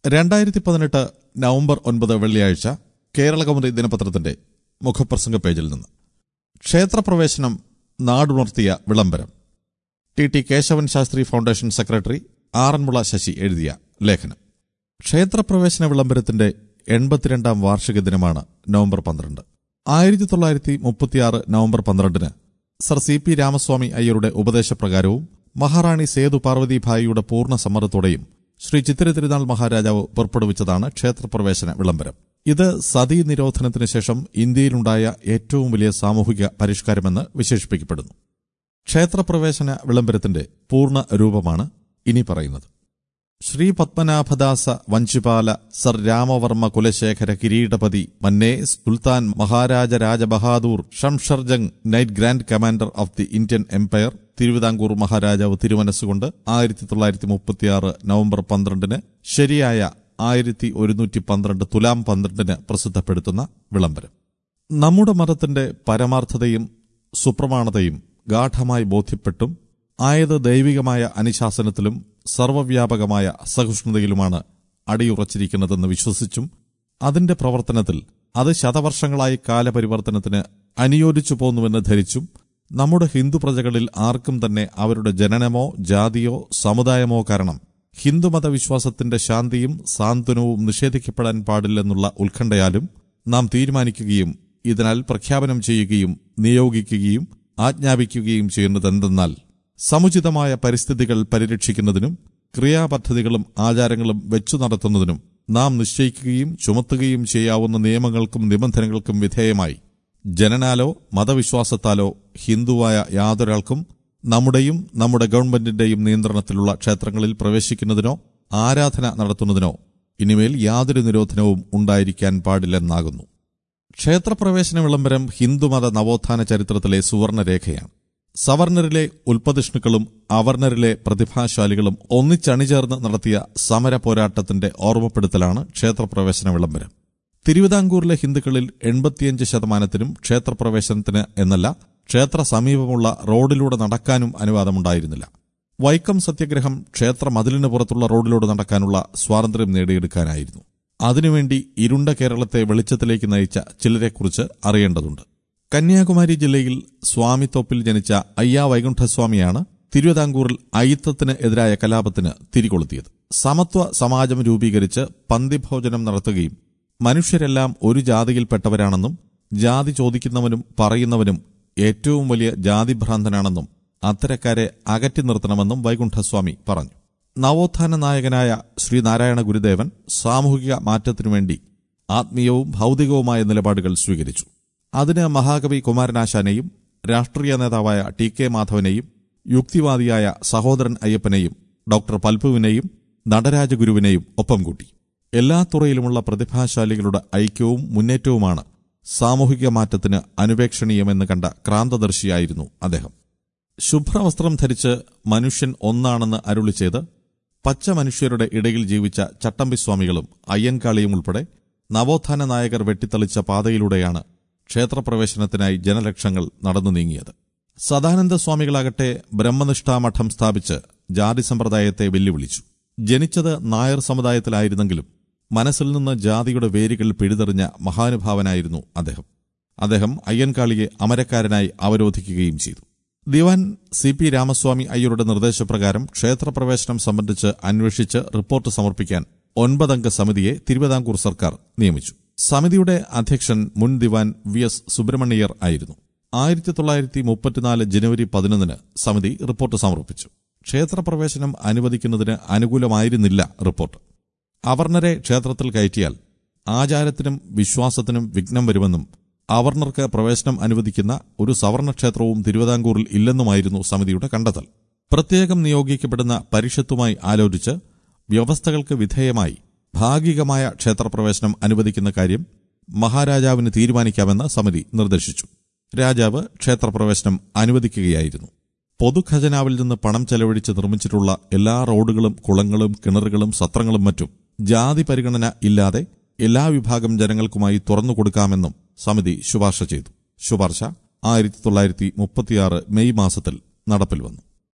രണ്ടായിരത്തി പതിനെട്ട് നവംബർ ഒൻപത് വെള്ളിയാഴ്ച കേരളകൗമുദി ദിനപത്രത്തിന്റെ മുഖപ്രസംഗ പേജിൽ നിന്ന് ക്ഷേത്രപ്രവേശനം നാടുണർത്തിയ വിളംബരം T T Keshavan Sastri foundation secretary Aranmula Sasi എഴുതിയ ലേഖനം ക്ഷേത്രപ്രവേശന വിളംബരത്തിന്റെ എൺപത്തിരണ്ടാം വാർഷിക ദിനമാണ് നവംബർ പന്ത്രണ്ട് ആയിരത്തി തൊള്ളായിരത്തി മുപ്പത്തിയാറ് നവംബർ പന്ത്രണ്ടിന് സർ സി പി രാമസ്വാമി അയ്യരുടെ ഉപദേശപ്രകാരവും മഹാറാണി സേതു പാർവതിഭായിയുടെ പൂർണ്ണ സമ്മതത്തോടെയും ശ്രീ ചിത്തിര തിരുനാൾ മഹാരാജാവ് പുറപ്പെടുവിച്ചതാണ് ക്ഷേത്രപ്രവേശന വിളംബരം ഇത് സതീ നിരോധനത്തിന് ശേഷം ഇന്ത്യയിലുണ്ടായ ഏറ്റവും വലിയ സാമൂഹിക പരിഷ്കാരമെന്ന് വിശേഷിപ്പിക്കപ്പെടുന്നു ക്ഷേത്രപ്രവേശന വിളംബരത്തിന്റെ പൂർണ്ണ രൂപമാണ് ഇനി പറയുന്നത് Sree Padmanabhadasa Vanchipala sir Ramavarma Kulasekhara Kireetapati Manney Sultan Maharaja Rajabahadur Shamsherjung knight grand commander of the Indian empire Travancore മഹാരാജാവ് തിരുമനസ്സുകൊണ്ട് ആയിരത്തി തൊള്ളായിരത്തി മുപ്പത്തിയാറ് നവംബർ പന്ത്രണ്ടിന് ശരിയായ ആയിരത്തി ഒരുന്നൂറ്റി പന്ത്രണ്ട് തുലാം പന്ത്രണ്ടിന് പ്രസിദ്ധപ്പെടുത്തുന്ന വിളംബരം നമ്മുടെ മതത്തിന്റെ പരമാർത്ഥതയും സുപ്രമാണതയും ഗാഠമായി ബോധ്യപ്പെട്ടും ആയത് ദൈവികമായ അനുശാസനത്തിലും സർവവ്യാപകമായ സഹിഷ്ണുതയിലുമാണ് അടിയുറച്ചിരിക്കുന്നതെന്ന് വിശ്വസിച്ചും അതിന്റെ പ്രവർത്തനത്തിൽ അത് ശതവർഷങ്ങളായി കാലപരിവർത്തനത്തിന് അനുയോജിച്ചു പോന്നുവെന്ന് ധരിച്ചും നമ്മുടെ ഹിന്ദു പ്രജകളിൽ ആർക്കും തന്നെ അവരുടെ ജനനമോ ജാതിയോ സമുദായമോ കാരണം ഹിന്ദുമത വിശ്വാസത്തിന്റെ ശാന്തിയും സാന്ത്വനവും നിഷേധിക്കപ്പെടാൻ പാടില്ലെന്നുള്ള ഉത്കണ്ഠയാലും നാം തീരുമാനിക്കുകയും ഇതിനാൽ പ്രഖ്യാപനം ചെയ്യുകയും നിയോഗിക്കുകയും ആജ്ഞാപിക്കുകയും ചെയ്യുന്നതെന്തെന്നാൽ സമുചിതമായ പരിസ്ഥിതികൾ പരിരക്ഷിക്കുന്നതിനും ക്രിയാപദ്ധതികളും ആചാരങ്ങളും വെച്ചു നടത്തുന്നതിനും നാം നിശ്ചയിക്കുകയും ചുമത്തുകയും ചെയ്യാവുന്ന നിയമങ്ങൾക്കും നിബന്ധനകൾക്കും വിധേയമായി ജനനാലോ മതവിശ്വാസത്താലോ ഹിന്ദുവായ യാതൊരാൾക്കും നമ്മുടെയും നമ്മുടെ ഗവൺമെന്റിന്റെയും നിയന്ത്രണത്തിലുള്ള ക്ഷേത്രങ്ങളിൽ പ്രവേശിക്കുന്നതിനോ ആരാധന നടത്തുന്നതിനോ ഇനിമേൽ യാതൊരു നിരോധനവും ഉണ്ടായിരിക്കാൻ പാടില്ലെന്നാകുന്നു ക്ഷേത്രപ്രവേശന വിളംബരം ഹിന്ദുമത നവോത്ഥാന ചരിത്രത്തിലെ സുവർണരേഖയാണ് സവർണരിലെ ഉൽപ്പതിഷ്ണുക്കളും അവർണരിലെ പ്രതിഭാശാലികളും ഒന്നിച്ചണിചേർന്ന് നടത്തിയ സമര പോരാട്ടത്തിന്റെ ഓർമ്മപ്പെടുത്തലാണ് ക്ഷേത്രപ്രവേശന വിളംബരം തിരുവിതാംകൂറിലെ ഹിന്ദുക്കളിൽ എൺപത്തിയഞ്ച് ശതമാനത്തിനും ക്ഷേത്രപ്രവേശനത്തിന് എന്നല്ല ക്ഷേത്ര സമീപമുള്ള റോഡിലൂടെ നടക്കാനും അനുവാദമുണ്ടായിരുന്നില്ല വൈക്കം സത്യഗ്രഹം ക്ഷേത്ര മതിലിന് പുറത്തുള്ള റോഡിലൂടെ നടക്കാനുള്ള സ്വാതന്ത്ര്യം നേടിയെടുക്കാനായിരുന്നു അതിനുവേണ്ടി ഇരുണ്ട കേരളത്തെ വെളിച്ചത്തിലേക്ക് നയിച്ച ചിലരെക്കുറിച്ച് അറിയേണ്ടതുണ്ട് കന്യാകുമാരി ജില്ലയിൽ സ്വാമിത്തോപ്പിൽ ജനിച്ച അയ്യാ വൈകുണ്ഠസ്വാമിയാണ് തിരുവിതാംകൂറിൽ അയിത്തത്തിന് എതിരായ കലാപത്തിന് തിരികൊളുത്തിയത് സമത്വ സമാജം രൂപീകരിച്ച് പന്തിഭോജനം നടത്തുകയും മനുഷ്യരെല്ലാം ഒരു ജാതിയിൽപ്പെട്ടവരാണെന്നും ജാതി ചോദിക്കുന്നവനും പറയുന്നവനും ഏറ്റവും വലിയ ജാതിഭ്രാന്തനാണെന്നും അത്തരക്കാരെ അകറ്റി നിർത്തണമെന്നും വൈകുണ്ഠസ്വാമി പറഞ്ഞു നവോത്ഥാന നായകനായ ശ്രീനാരായണ ഗുരുദേവൻ സാമൂഹിക മാറ്റത്തിനുവേണ്ടി ആത്മീയവും ഭൗതികവുമായ നിലപാടുകൾ സ്വീകരിച്ചു അതിന് മഹാകവി കുമാരനാശാനെയും രാഷ്ട്രീയ നേതാവായ ടി കെ മാധവനെയും യുക്തിവാദിയായ സഹോദരൻ അയ്യപ്പനെയും ഡോക്ടർ പൽപുവിനെയും നടരാജഗുരുവിനെയും ഒപ്പം കൂട്ടി എല്ലാ തുറയിലുമുള്ള പ്രതിഭാശാലികളുടെ ഐക്യവും മുന്നേറ്റവുമാണ് സാമൂഹിക മാറ്റത്തിന് അനുപേക്ഷണീയമെന്ന് കണ്ട ക്രാന്തദർശിയായിരുന്നു അദ്ദേഹം ശുഭ്രവസ്ത്രം ധരിച്ച് മനുഷ്യൻ ഒന്നാണെന്ന് അരുളി ചെയ്ത് പച്ച മനുഷ്യരുടെ ഇടയിൽ ജീവിച്ച ചട്ടമ്പിസ്വാമികളും അയ്യൻകാളിയും ഉൾപ്പെടെ നവോത്ഥാന നായകർ വെട്ടിത്തളിച്ച പാതയിലൂടെയാണ് ക്ഷേത്രപ്രവേശനത്തിനായി ജനലക്ഷങ്ങൾ നടന്നു നീങ്ങിയത് സദാനന്ദ സ്വാമികളാകട്ടെ ബ്രഹ്മനിഷ്ഠാമഠം സ്ഥാപിച്ച് ജാതി സമ്പ്രദായത്തെ വെല്ലുവിളിച്ചു ജനിച്ചത് നായർ സമുദായത്തിലായിരുന്നെങ്കിലും മനസ്സിൽ നിന്ന് ജാതിയുടെ വേരുകൾ പിഴുതെറിഞ്ഞ മഹാനുഭാവനായിരുന്നു അദ്ദേഹം അദ്ദേഹം അയ്യൻകാളിയെ അമരക്കാരനായി അവരോധിക്കുകയും ചെയ്തു ദിവാൻ സി പി രാമസ്വാമി അയ്യരുടെ നിർദ്ദേശപ്രകാരം ക്ഷേത്രപ്രവേശനം സംബന്ധിച്ച് അന്വേഷിച്ച് റിപ്പോർട്ട് സമർപ്പിക്കാൻ ഒൻപതംഗ സമിതിയെ തിരുവിതാംകൂർ സർക്കാർ നിയമിച്ചു സമിതിയുടെ അധ്യക്ഷൻ മുൻ ദിവാൻ വി എസ് സുബ്രഹ്മണ്യർ ആയിരുന്നു ആയിരത്തി തൊള്ളായിരത്തി മുപ്പത്തിനാല് ജനുവരി പതിനൊന്നിന് സമിതി റിപ്പോർട്ട് സമർപ്പിച്ചു ക്ഷേത്രപ്രവേശനം അനുവദിക്കുന്നതിന് അനുകൂലമായിരുന്നില്ല റിപ്പോർട്ട് അവർണരെ ക്ഷേത്രത്തിൽ കയറ്റിയാൽ ആചാരത്തിനും വിശ്വാസത്തിനും വിഘ്നം വരുമെന്നും അവർണർക്ക് പ്രവേശനം അനുവദിക്കുന്ന ഒരു സവർണ ക്ഷേത്രവും തിരുവിതാംകൂറിൽ ഇല്ലെന്നുമായിരുന്നു സമിതിയുടെ കണ്ടെത്തൽ പ്രത്യേകം നിയോഗിക്കപ്പെടുന്ന പരിഷത്തുമായി ആലോചിച്ച് വ്യവസ്ഥകൾക്ക് വിധേയമായി ഭാഗികമായ ക്ഷേത്രപ്രവേശനം അനുവദിക്കുന്ന കാര്യം മഹാരാജാവിന് തീരുമാനിക്കാമെന്ന് സമിതി നിർദ്ദേശിച്ചു രാജാവ് ക്ഷേത്രപ്രവേശനം അനുവദിക്കുകയായിരുന്നു പൊതുഖജനാവിൽ നിന്ന് പണം ചെലവഴിച്ച് നിർമ്മിച്ചിട്ടുള്ള എല്ലാ റോഡുകളും കുളങ്ങളും കിണറുകളും സത്രങ്ങളും മറ്റും ജാതി പരിഗണന ഇല്ലാതെ എല്ലാ വിഭാഗം ജനങ്ങൾക്കുമായി തുറന്നു കൊടുക്കാമെന്നും സമിതി ശുപാർശ ചെയ്തു ശുപാർശ ആയിരത്തി തൊള്ളായിരത്തി മുപ്പത്തിയാറ് മെയ് മാസത്തിൽ നടപ്പിൽ വന്നു